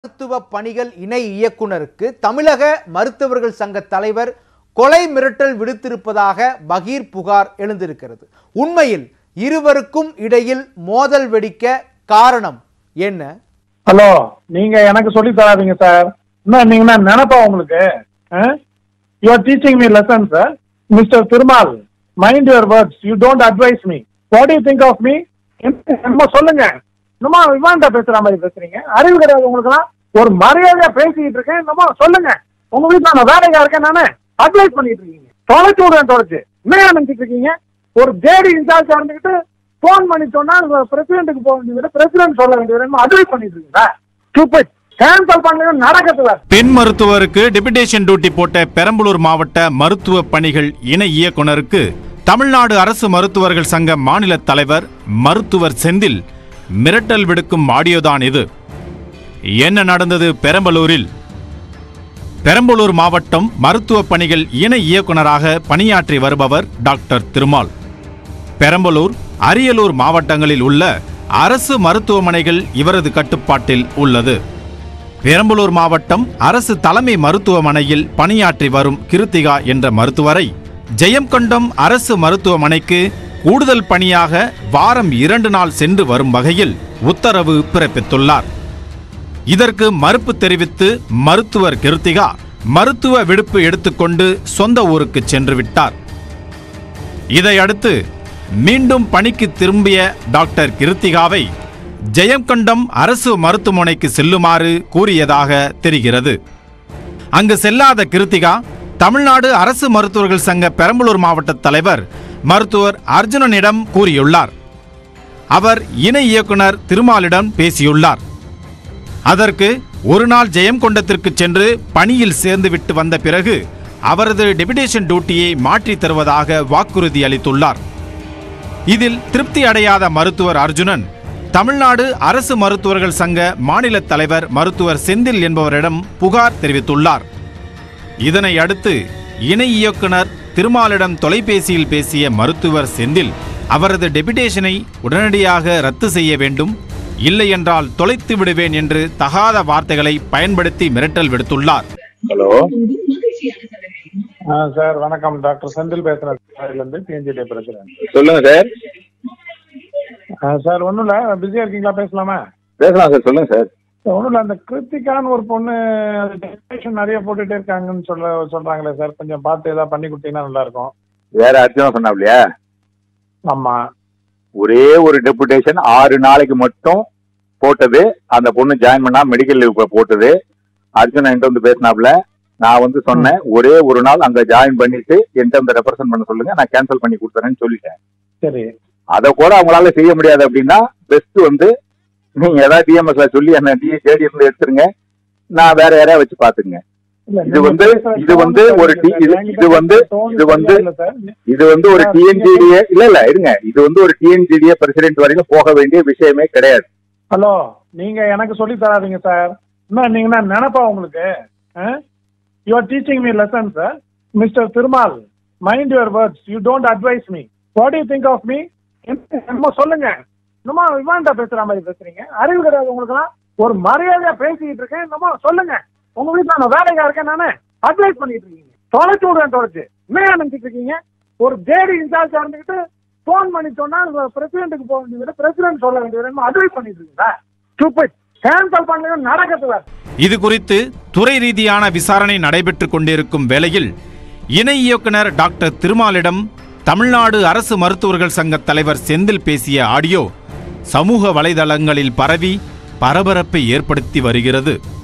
மருத்துவ பணிகள் இணை இயக்குனருக்கு தமிழக மருத்துவர்கள் சங்க தலைவர் கொலை மிரட்டல் விடுத்திருப்பதாக பகீர் புகார் எழுந்திருக்கிறது உண்மையில் இருவருக்கும் இடையில் மோதல் வெடிக்க காரணம் என்ன ஹலோ நீங்க எனக்கு சொல்லி தராதீங்க சார் என்ன நீங்க என்ன நினைப்பா உங்களுக்கு you are teaching me lesson sir mister Thirumal mind your words you don't advise me what you think of me என்னமோ சொல்லுங்க என்னமோ விவான்டா பேசுற மாதிரி பேசுறீங்க அறிவு கிடையாது உங்களுக்குலாம் ஒரு மரியாதையா பேசிக்கிட்டு இருக்கேன் என்னமோ சொல்லுங்க உங்க வீட்டுல நான் வேலையா இருக்கேன் நானு அட்வைஸ் பண்ணிட்டு இருக்கீங்க தொலைச்சு விடுறேன் தொலைச்சு என்ன நினைச்சிட்டு இருக்கீங்க ஒரு ஜேடி இன்சார்ஜ் இருந்துகிட்டு போன் பண்ணி சொன்னா பிரசிடென்ட்டுக்கு போக வேண்டியது பிரசிடென்ட் சொல்ல வேண்டியது அட்வைஸ் பண்ணிட்டு இருக்கீங்களா சூப்பர் கேன்சல் பண்ணல நடக்கிறது பெண் மருத்துவருக்கு டெபுடேஷன் டியூட்டி போட்ட பெரம்பலூர் மாவட்ட மருத்துவ பணிகள் இணை இயக்குனருக்கு தமிழ்நாடு அரசு மருத்துவர்கள் சங்க மாநில தலைவர் மருத்துவர் செந்தில் மிரட்டல் விடுக்கும் ஆடியோதான் இது என்ன நடந்தது பெரம்பலூரில் பெரம்பலூர் மாவட்டம் மருத்துவ பணிகள் இணை இயக்குனராக பணியாற்றி வருபவர் டாக்டர் திருமால் பெரம்பலூர் அரியலூர் மாவட்டங்களில் உள்ள அரசு மருத்துவமனைகள் இவரது கட்டுப்பாட்டில் உள்ளது பெரம்பலூர் மாவட்டம் அரசு தலைமை மருத்துவமனையில் பணியாற்றி வரும் கிருத்திகா என்ற மருத்துவரை ஜெயம்கொண்டம் அரசு மருத்துவமனைக்கு கூடுதல் பணியாக வாரம் இரண்டு நாள் சென்று வரும் வகையில் உத்தரவு பிறப்பித்துள்ளார் இதற்கு மறுப்பு தெரிவித்து மருத்துவர் கிருத்திகா மருத்துவ விடுப்பு எடுத்துக்கொண்டு சொந்த ஊருக்கு சென்று விட்டார் இதையடுத்து மீண்டும் பணிக்கு திரும்பிய டாக்டர் கிருத்திகாவை ஜெயங்கொண்டம் அரசு மருத்துவமனைக்கு செல்லுமாறு கூறியதாக தெரிகிறது அங்கு செல்லாத கிருத்திகா தமிழ்நாடு அரசு மருத்துவர்கள் சங்க பெரம்பலூர் மாவட்ட தலைவர் மருத்துவர் அர்ஜுனனிடம் கூறியுள்ளார் அவர் இணை இயக்குனர் திருமாலிடம் பேசியுள்ளார் அதற்கு ஒரு நாள் ஜெயங்கொண்டத்திற்கு சென்று பணியில் சேர்ந்துவிட்டு வந்த பிறகு அவரது டெபுடேஷன் டியூட்டியை மாற்றித் தருவதாக வாக்குறுதி அளித்துள்ளார் இதில் திருப்தி அடையாத மருத்துவர் அர்ஜுனன் தமிழ்நாடு அரசு மருத்துவர்கள் சங்க மாநில தலைவர் மருத்துவர் செந்தில் என்பவரிடம் புகார் தெரிவித்துள்ளார் இதனை அடுத்து இணை இயக்குனர் திருமாலிடம் தொலைபேசியில் பேசிய மருத்துவர் செந்தில் அவரது டெபுடேஷனை உடனடியாக ரத்து செய்ய வேண்டும் இல்லையென்றால் தொலைத்து விடுவேன் என்று தகாத வார்த்தைகளை பயன்படுத்தி மிரட்டல் விடுத்துள்ளார் ஹலோ சார் வணக்கம் டாக்டர் செந்தில் பேசுறேன் இருந்து பிஎன்ஜிடி பேசுறேன் சொல்லுங்க சார் சார் ஒன்றும் இல்லை பிஸியாக இருக்கீங்களா பேசலாமா பேசலாம் சார் சொல்லுங்க சார் ஒன்றும் இல்லை அந்த கிருத்திகான்னு ஒரு பொண்ணு டெக்கரேஷன் நிறைய போட்டுட்டே இருக்காங்கன்னு சொல்ல சொல்றாங்களே சார் கொஞ்சம் பார்த்து ஏதாவது பண்ணி கொடுத்தீங்கன்னா நல்லா இருக்கும் வேற அர்ஜுனா சொன்னாப்லையா ஆமா ஒரே ஒரு டெபுடேஷன் ஆறு நாளைக்கு மட்டும் போட்டது அந்த பொண்ணு ஜாயின் பண்ணா மெடிக்கல் லீவ் போட்டது அர்ஜுன் என்கிட்ட வந்து பேசினாப்ல நான் வந்து சொன்னேன் ஒரே ஒரு நாள் அங்க ஜாயின் பண்ணிட்டு என்கிட்ட வந்து ரெப்ரசென்ட் பண்ண சொல்லுங்க நான் கேன்சல் பண்ணி கொடுத்துறேன்னு சொல்லிட்டேன் சரி அதை கூட அவங்களால செய்ய முடியாது அப்படின்னா பெஸ்ட் வந்து நீங்க ஏதாவது டிஎம்எஸ்ல சொல்லி என்ன டி ஜேடி இருந்து எடுத்துருங்க நான் வேற யாரையா வச்சு பாத்துங்க இல்ல, இது நீங்க வந்து பேசுற இது வந்து tone ஒரு சரியில்லை டி- இது- சார். இது வந்து tone இது வந்து சரியில்லை சார். இது வந்து ஒரு டிஎன்ஜிடிஏ இல்ல இல்ல இருங்க இது வந்து ஒரு டிஎன்ஜிடிஏ பிரசிடென்ட் வரைக்கும் போக வேண்டிய விஷயமே கிடையாது ஹலோ நீங்க எனக்கு சொல்லி தராதீங்க சார் என்ன நீங்க என்ன நினைப்பா உங்களுக்கு you are teaching me lesson sir mister Thirumal mind your words you don't advise me what you think of me என்னமோ சொல்லுங்க என்னமோ விவான்டா பேசுற மாதிரி பேசுறீங்க அறிவு கிடையாது உங்களுக்குலாம் ஒரு மரியாதையா பேசிக்கிட்டு இருக்கேன் என்னமோ சொல்லுங்க உங்க வீட்டுல நான் வேலையா இருக்கேன் நானு அட்வைஸ் பண்ணிட்டு இருக்கீங்க தொலைச்சு விடுறேன் தொலைச்சு என்ன நினைச்சிட்டு இருக்கீங்க ஒரு ஜேடி இன்சார்ஜ் இருந்துகிட்டு போன் பண்ணி சொன்னா பிரசிடென்ட்டுக்கு போக வேண்டியது பிரசிடென்ட் சொல்ல வேண்டியது அட்வைஸ் பண்ணிட்டு இருக்கீங்களா சூப்பர் கேன்சல் பண்ணல நடக்கிறது இது குறித்து துறை ரீதியான விசாரணை நடைபெற்றுக் கொண்டிருக்கும் வேளையில் இணை இயக்குனர் டாக்டர் திருமாலிடம் தமிழ்நாடு அரசு மருத்துவர்கள் சங்க தலைவர் செந்தில் பேசிய ஆடியோ சமூக வலைதளங்களில் பரவி பரபரப்பை ஏற்படுத்தி வருகிறது